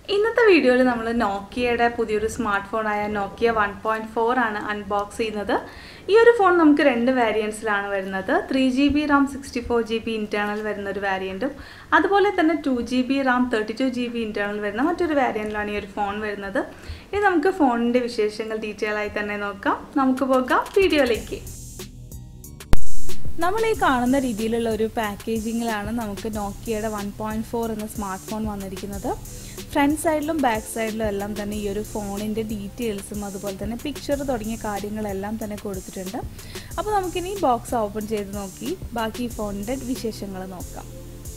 ഇന്നത്തെ വീഡിയോയിൽ നമ്മൾ നോക്കിയയുടെ പുതിയൊരു സ്മാർട്ട് ഫോണായ നോക്കിയ വൺ പോയിൻറ്റ് ഫോർ ആണ് അൺബോക്സ് ചെയ്യുന്നത് ഈ ഒരു ഫോൺ നമുക്ക് രണ്ട് വേരിയൻസിലാണ് വരുന്നത് three G B RAM sixty four G B internal വരുന്ന ഒരു വേരിയൻറ്റും അതുപോലെ തന്നെ two G B RAM thirty two G B internal വരുന്ന മറ്റൊരു വേരിയൻറ്റിലാണ് ഈ ഒരു ഫോൺ വരുന്നത് ഇനി നമുക്ക് ഫോണിൻ്റെ വിശേഷങ്ങൾ ഡീറ്റെയിൽ ആയി തന്നെ നോക്കാം നമുക്ക് പോകാം വീഡിയോയിലേക്ക് നമ്മൾ ഈ കാണുന്ന രീതിയിലുള്ള ഒരു പാക്കേജിങ്ങിലാണ് നമുക്ക് നോക്കിയയുടെ വൺ പോയിൻറ്റ് ഫോർ എന്ന സ്മാർട്ട് ഫോൺ വന്നിരിക്കുന്നത് ഫ്രണ്ട് സൈഡിലും ബാക്ക് സൈഡിലും എല്ലാം തന്നെ ഈ ഒരു ഫോണിൻ്റെ ഡീറ്റെയിൽസും അതുപോലെ തന്നെ പിക്ചർ തുടങ്ങിയ കാര്യങ്ങളെല്ലാം തന്നെ കൊടുത്തിട്ടുണ്ട് അപ്പോൾ നമുക്കിനി ബോക്സ് ഓപ്പൺ ചെയ്ത് നോക്കി ബാക്കി ഈ ഫോണിൻ്റെ വിശേഷങ്ങൾ നോക്കാം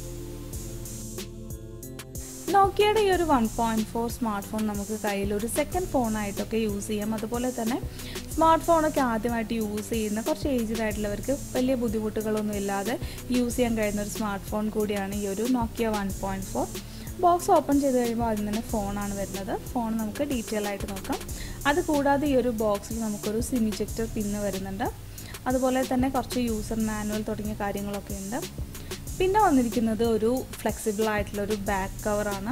നോക്കിയയുടെ ഈ ഒരു one point four smart phone നമുക്ക് കയ്യിൽ ഒരു സെക്കൻഡ് ഫോണായിട്ടൊക്കെ യൂസ് ചെയ്യാം അതുപോലെ തന്നെ സ്മാർട്ട് ഫോണൊക്കെ ആദ്യമായിട്ട് യൂസ് ചെയ്യുന്ന കുറച്ച് ഏജ്ഡ് ആയിട്ടുള്ളവർക്ക് വലിയ ബുദ്ധിമുട്ടുകളൊന്നും ഇല്ലാതെ യൂസ് ചെയ്യാൻ കഴിയുന്ന ഒരു സ്മാർട്ട് ഫോൺ കൂടിയാണ് ഈ ഒരു Nokia one point four box open ചെയ്ത് കഴിയുമ്പോൾ ആദ്യം തന്നെ ഫോണാണ് വരുന്നത് ഫോൺ നമുക്ക് ഡീറ്റെയിൽ ആയിട്ട് നോക്കാം അത് കൂടാതെ ഈ ഒരു ബോക്സിൽ നമുക്കൊരു സിമിജെക്ടർ പിന്ന് വരുന്നുണ്ട് അതുപോലെ തന്നെ കുറച്ച് യൂസർ മാനുവൽ തുടങ്ങിയ കാര്യങ്ങളൊക്കെ ഉണ്ട് പിന്നെ വന്നിരിക്കുന്നത് ഒരു ഫ്ലെക്സിബിൾ ആയിട്ടുള്ള ഒരു ബാക്ക് കവറാണ്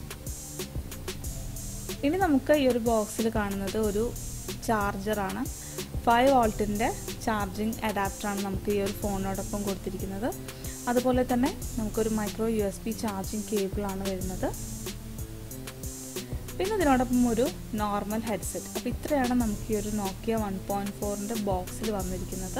ഇനി നമുക്ക് ഈ ഒരു ബോക്സിൽ കാണുന്നത് ഒരു ചാർജറാണ് ഫൈവ് വോൾട്ടിൻ്റെ ചാർജിങ് അഡാപ്റ്ററാണ് നമുക്ക് ഈ ഒരു ഫോണിനോടൊപ്പം കൊടുത്തിരിക്കുന്നത് അതുപോലെ തന്നെ നമുക്കൊരു micro U S B charging കേബിളാണ് വരുന്നത് പിന്നെ ഇതിനോടൊപ്പം ഒരു നോർമൽ ഹെഡ്സെറ്റ് അപ്പോൾ ഇത്രയാണ് നമുക്ക് ഈ ഒരു നോക്കിയ വൺ പോയിൻറ്റ് ഫോറിൻ്റെ ബോക്സിൽ വന്നിരിക്കുന്നത്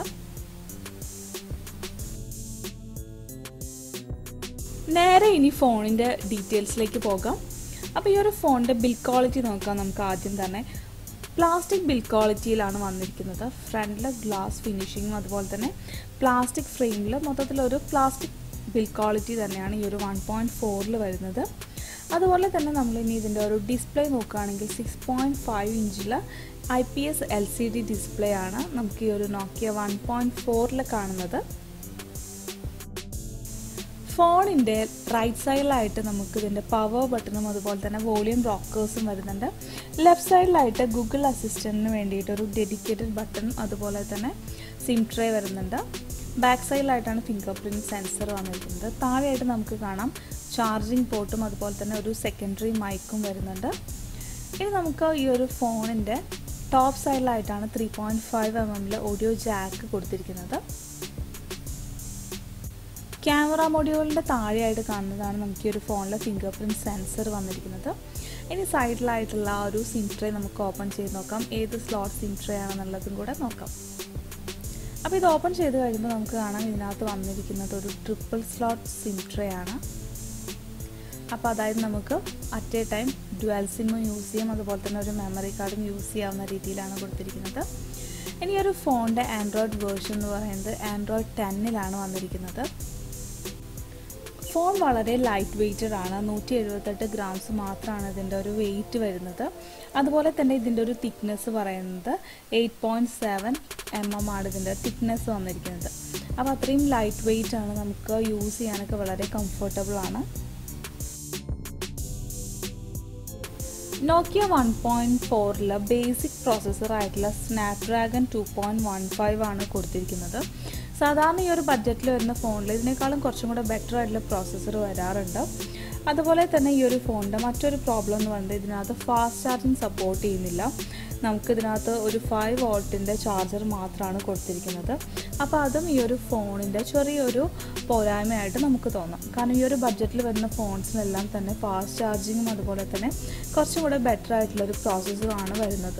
നേരെ ഇനി ഫോണിൻ്റെ ഡീറ്റെയിൽസിലേക്ക് പോകാം അപ്പോൾ ഈ ഒരു ഫോണിൻ്റെ ബിൽ ക്വാളിറ്റി നോക്കാം നമുക്ക് ആദ്യം തന്നെ പ്ലാസ്റ്റിക് ബിൽ ക്വാളിറ്റിയിലാണ് വന്നിരിക്കുന്നത് ഫ്രണ്ടിൽ ഗ്ലാസ് ഫിനിഷിങ്ങും അതുപോലെ തന്നെ പ്ലാസ്റ്റിക് ഫ്രെയിമിൽ മൊത്തത്തിലൊരു പ്ലാസ്റ്റിക് ബിൽ ക്വാളിറ്റി തന്നെയാണ് ഈ ഒരു വൺ പോയിൻറ്റ് ഫോറിൽ വരുന്നത് അതുപോലെ തന്നെ നമ്മൾ ഇനി ഇതിൻ്റെ ഒരു ഡിസ്പ്ലേ നോക്കുകയാണെങ്കിൽ സിക്സ് പോയിൻറ്റ് ഫൈവ് ഇഞ്ചിൽ I P S L C D display ആണ് നമുക്ക് ഈ ഒരു നോക്കിയ വൺ പോയിൻറ്റ് ഫോറിൽ കാണുന്നത് ഫോണിൻ്റെ റൈറ്റ് സൈഡിലായിട്ട് നമുക്ക് ഇതിൻ്റെ പവർ ബട്ടണും അതുപോലെ തന്നെ വോളിയം റോക്കേഴ്സും വരുന്നുണ്ട് ലെഫ്റ്റ് സൈഡിലായിട്ട് ഗൂഗിൾ അസിസ്റ്റൻറ്റിന് വേണ്ടിയിട്ട് ഒരു ഡെഡിക്കേറ്റഡ് ബട്ടൺ അതുപോലെ തന്നെ സിം ട്രേ വരുന്നുണ്ട് ബാക്ക് സൈഡിലായിട്ടാണ് ഫിംഗർ പ്രിൻറ്റ് സെൻസർ വന്നിരിക്കുന്നത് താഴെയായിട്ട് നമുക്ക് കാണാം ചാർജിങ് പോർട്ടും അതുപോലെ തന്നെ ഒരു സെക്കൻഡറി മൈക്കും വരുന്നുണ്ട് ഇനി നമുക്ക് ഈ ഒരു ഫോണിൻ്റെ ടോപ്പ് സൈഡിലായിട്ടാണ് ത്രീ പോയിൻറ്റ് ഫൈവ് എം എമ്മിൽ ഓഡിയോ ജാക്ക് കൊടുത്തിരിക്കുന്നത് ക്യാമറ മൊഡ്യൂളിൻ്റെ താഴെയായിട്ട് കാണുന്നതാണ് നമുക്ക് ഈ ഒരു ഫോണിലെ ഫിംഗർ പ്രിൻറ്റ് സെൻസർ വന്നിരിക്കുന്നത് ഇനി സൈഡിലായിട്ടുള്ള ആ ഒരു സിം ട്രേ നമുക്ക് ഓപ്പൺ ചെയ്ത് നോക്കാം ഏത് സ്ലോട്ട് സിം ട്രേ ആണെന്നുള്ളതും കൂടെ നോക്കാം അപ്പോൾ ഇത് ഓപ്പൺ ചെയ്ത് കഴിയുമ്പോൾ നമുക്ക് കാണാം ഇതിനകത്ത് വന്നിരിക്കുന്നത് ഒരു ട്രിപ്പിൾ സ്ലോട്ട് സിം ട്രേ ആണ് അപ്പോൾ അതായത് നമുക്ക് അറ്റ് എ ടൈം ഡുവൽ സിമ്മും യൂസ് ചെയ്യാം അതുപോലെ തന്നെ ഒരു മെമ്മറി കാർഡും യൂസ് ചെയ്യാവുന്ന രീതിയിലാണ് കൊടുത്തിരിക്കുന്നത് ഇനി ഒരു ഫോണിൻ്റെ ആൻഡ്രോയിഡ് വേർഷൻ എന്ന് പറയുന്നത് ആൻഡ്രോയിഡ് ടെന്നിലാണ് വന്നിരിക്കുന്നത് ഫോൺ വളരെ ലൈറ്റ് വെയ്റ്റഡ് ആണ് നൂറ്റി എഴുപത്തെട്ട് ഗ്രാംസ് മാത്രമാണ് ഇതിൻ്റെ ഒരു വെയിറ്റ് വരുന്നത് അതുപോലെ തന്നെ ഇതിൻ്റെ ഒരു തിക്നെസ് പറയുന്നത് eight point seven M M ആണ് ഇതിൻ്റെ തിക്നെസ് വന്നിരിക്കുന്നത് അപ്പോൾ അത്രയും ലൈറ്റ് വെയ്റ്റ് ആണ് നമുക്ക് യൂസ് ചെയ്യാനൊക്കെ വളരെ കംഫർട്ടബിൾ ആണ് നോക്കിയ വൺ പോയിൻറ്റ് ഫോറിൽ ബേസിക് പ്രോസസ്സർ ആയിട്ടുള്ള Snapdragon two point one five ആണ് കൊടുത്തിരിക്കുന്നത് സാധാരണ ഈ ഒരു ബഡ്ജറ്റിൽ വരുന്ന ഫോണിൽ ഇതിനേക്കാളും കുറച്ചും കൂടെ ബെറ്റർ ആയിട്ടുള്ള പ്രോസസ്സർ വരാറുണ്ട് അതുപോലെ തന്നെ ഈ ഒരു ഫോണിൻ്റെ മറ്റൊരു പ്രോബ്ലം എന്ന് പറയുന്നത് ഇതിനകത്ത് ഫാസ്റ്റ് ചാർജിങ് സപ്പോർട്ട് ചെയ്യുന്നില്ല നമുക്ക് ഇതിനകത്ത് ഒരു ഫൈവ് വോൾട്ടിൻ്റെ ചാർജർ മാത്രമാണ് കൊടുത്തിരിക്കുന്നത് അപ്പോൾ അതും ഈ ഒരു ഫോണിൻ്റെ ചെറിയൊരു പോരായ്മയായിട്ട് നമുക്ക് തോന്നാം കാരണം ഈ ഒരു ബഡ്ജറ്റിൽ വരുന്ന ഫോൺസിനെല്ലാം തന്നെ ഫാസ്റ്റ് ചാർജിങ്ങും അതുപോലെ തന്നെ കുറച്ചും കൂടെ ബെറ്റർ ആയിട്ടുള്ളൊരു പ്രോസസ്സറാണ് വരുന്നത്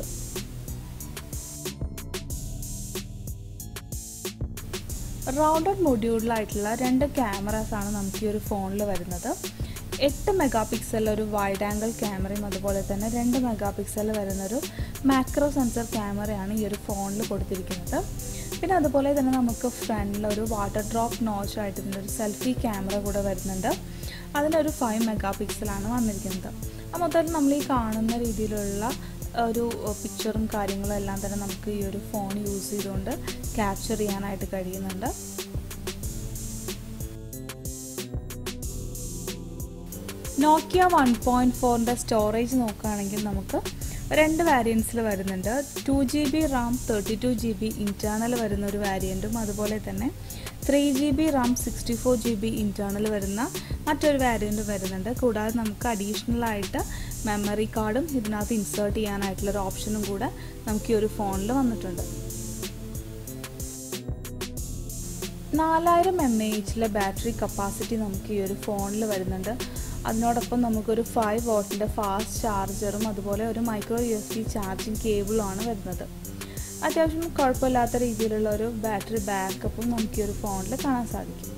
റൗണ്ടഡ് മൊഡ്യൂളിലായിട്ടുള്ള രണ്ട് ക്യാമറാസാണ് നമുക്ക് ഈ ഒരു ഫോണിൽ വരുന്നത് എട്ട് മെഗാ പിക്സൽ ഒരു വൈഡ് ആംഗിൾ ക്യാമറയും അതുപോലെ തന്നെ രണ്ട് മെഗാ പിക്സൽ വരുന്നൊരു മാക്രോ സെൻസർ ക്യാമറയാണ് ഈ ഒരു ഫോണിൽ കൊടുത്തിരിക്കുന്നത് പിന്നെ അതുപോലെ തന്നെ നമുക്ക് ഫ്രണ്ടിൽ ഒരു വാട്ടർ ഡ്രോപ്പ് നോച്ച് ആയിട്ട് ഇതിൻ്റെ ഒരു സെൽഫി ക്യാമറ കൂടെ വരുന്നുണ്ട് അതിനൊരു ഫൈവ് മെഗാ പിക്സലാണ് വന്നിരിക്കുന്നത് ആ മൊത്തത്തിൽ നമ്മൾ ഈ കാണുന്ന രീതിയിലുള്ള ഒരു പിക്ചറും കാര്യങ്ങളും എല്ലാം തന്നെ നമുക്ക് ഈ ഒരു ഫോൺ യൂസ് ചെയ്തുകൊണ്ട് ക്യാപ്ചർ ചെയ്യാനായിട്ട് കഴിയുന്നുണ്ട് നോക്കിയ വൺ പോയിൻറ്റ് ഫോറിൻ്റെ സ്റ്റോറേജ് നോക്കുകയാണെങ്കിൽ നമുക്ക് രണ്ട് വാരിയൻസിൽ വരുന്നുണ്ട് two G B RAM thirty two G B internal വരുന്ന ഒരു വാരിയൻറ്റും അതുപോലെ തന്നെ three G B RAM sixty four G B internal വരുന്ന മറ്റൊരു വേരിയൻറ്റ് വരുന്നുണ്ട് കൂടാതെ നമുക്ക് അഡീഷണൽ ആയിട്ട് മെമ്മറി കാർഡും ഇതിനകത്ത് ഇൻസേർട്ട് ചെയ്യാനായിട്ടുള്ള ഒരു ഓപ്ഷനും കൂടെ നമുക്ക് ഈ ഒരു ഫോണിൽ വന്നിട്ടുണ്ട് നാലായിരം എം എ എച്ചിലെ ബാറ്ററി കപ്പാസിറ്റി നമുക്ക് ഈ ഒരു ഫോണിൽ വരുന്നുണ്ട് അതിനോടൊപ്പം നമുക്കൊരു ഫൈവ് വോട്ടിൻ്റെ ഫാസ്റ്റ് ചാർജറും അതുപോലെ ഒരു micro U S B charging കേബിളുമാണ് വരുന്നത് അത്യാവശ്യം കുഴപ്പമില്ലാത്ത രീതിയിലുള്ള ഒരു ബാറ്ററി ബാക്കപ്പും നമുക്ക് ഈ ഒരു ഫോണിൽ കാണാൻ സാധിക്കും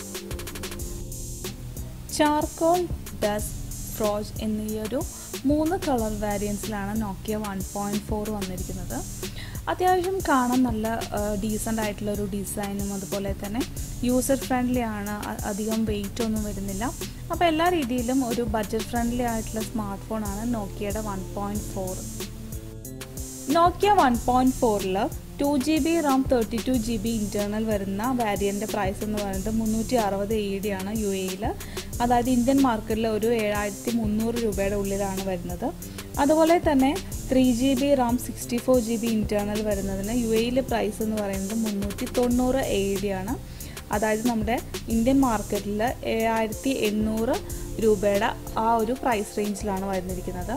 ചാർക്കോൾ ഡസ്റ്റ് ഫ്രോജ് എന്നീ ഒരു മൂന്ന് കളർ വേരിയൻസിലാണ് നോക്കിയ വൺ പോയിൻറ്റ് ഫോർ വന്നിരിക്കുന്നത് അത്യാവശ്യം കാണാൻ നല്ല ഡീസൻ്റ് ആയിട്ടുള്ള ഒരു ഡിസൈനും അതുപോലെ തന്നെ യൂസർ ഫ്രണ്ട്ലി ആണ് അധികം വെയിറ്റ് ഒന്നും വരുന്നില്ല അപ്പോൾ എല്ലാ രീതിയിലും ഒരു ബഡ്ജറ്റ് ഫ്രണ്ട്ലി ആയിട്ടുള്ള സ്മാർട്ട് ഫോണാണ് നോക്കിയയുടെ one point four Nokia one point ഫോറിൽ two G B RAM thirty two G B internal വരുന്ന വാരിയൻ്റെ പ്രൈസ് എന്ന് പറയുന്നത് മുന്നൂറ്റി അറുപത് എ ഡി ആണ് യു എയിൽ അതായത് ഇന്ത്യൻ മാർക്കറ്റിൽ ഒരു ഏഴായിരത്തി മുന്നൂറ് രൂപയുടെ ഉള്ളിലാണ് വരുന്നത് അതുപോലെ തന്നെ three G B RAM sixty four G B internal വരുന്നതിന് യു എയിലെ പ്രൈസ് എന്ന് പറയുന്നത് മുന്നൂറ്റി തൊണ്ണൂറ് എ ഡി ആണ് അതായത് നമ്മുടെ ഇന്ത്യൻ മാർക്കറ്റിൽ ഏഴായിരത്തി എണ്ണൂറ് രൂപയുടെ ആ ഒരു പ്രൈസ് റേഞ്ചിലാണ് വരുന്നിരിക്കുന്നത്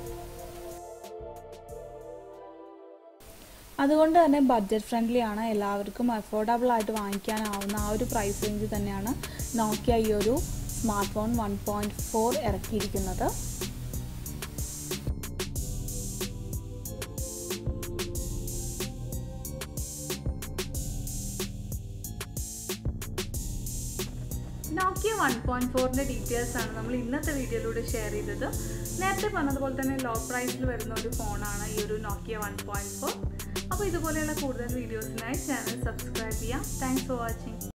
അതുകൊണ്ട് തന്നെ ബഡ്ജറ്റ് ഫ്രണ്ട്ലി ആണ് എല്ലാവർക്കും അഫോർഡബിൾ ആയിട്ട് വാങ്ങിക്കാനാവുന്ന ആ ഒരു പ്രൈസ് റേഞ്ച് തന്നെയാണ് നോക്കിയ ഈ ഒരു smart phone one point four ഇറക്കിയിരിക്കുന്നത് നോക്കിയ വൺ പോയിന്റ് ഫോറിൻ്റെ ഡീറ്റെയിൽസ് ആണ് നമ്മൾ ഇന്നത്തെ വീഡിയോയിലൂടെ ഷെയർ ചെയ്തത് നേരത്തെ പറഞ്ഞതുപോലെ തന്നെ ലോ പ്രൈസിൽ വരുന്ന ഒരു ഫോണാണ് ഈ ഒരു നോക്കിയ വൺ പോയിന്റ് ഫോർ അപ്പോൾ ഇതുപോലെയുള്ള കൂടുതൽ വീഡിയോസിനായി ചാനൽ സബ്സ്ക്രൈബ് ചെയ്യാം താങ്ക്സ് ഫോർ വാച്ചിങ്